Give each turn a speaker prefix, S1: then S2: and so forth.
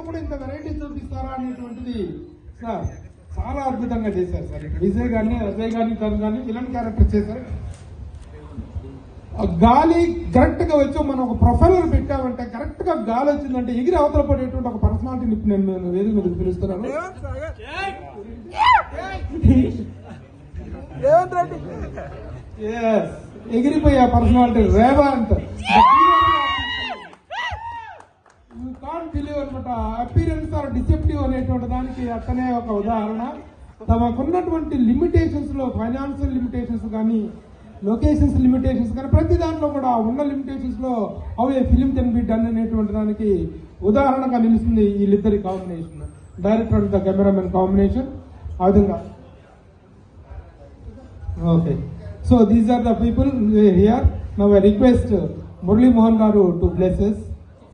S1: కూడా ఇంత వెరైటీ చూపిస్తారా అనేటువంటిది సార్ చాలా అద్భుతంగా చేశారు సార్ విజయ్ గారిని అజయ్ గారిని తను కానీ విలన్ క్యారెక్టర్ చేశారు ఆ గాలి కరెక్ట్ గా వచ్చి మనం ఒక ప్రొఫైలర్ పెట్టామంటే కరెక్ట్ గా గాలి వచ్చిందంటే ఎగిరి అవతల పడేటువంటి ఒక పర్సనాలిటీని ఇప్పుడు నేను నేను వేదిక మీద పిలుస్తున్నాను
S2: రేవంత్ రెడ్డి
S1: Yes. ఎగిరిపోయి ఆ personality Revanth you can't believe అనమాట అపీరెన్స్ ఆర్ డిసెప్టివ్ అనేటువంటి దానికి అతనే ఒక ఉదాహరణ తమకున్నటువంటి లిమిటేషన్స్ లో ఫైనాన్షియల్ లిమిటేషన్స్ కానీ లొకేషన్స్ లిమిటేషన్స్ కానీ ప్రతి దాంట్లో కూడా ఉన్న లిమిటేషన్స్ లో how a film can be done అనేటువంటి దానికి ఉదాహరణగా నిలుస్తుంది వీళ్ళిద్దరి combination director and the cameraman combination ఆ విధంగా Okay. So these are the people here. Now I request Murli Mohan Garu to bless us.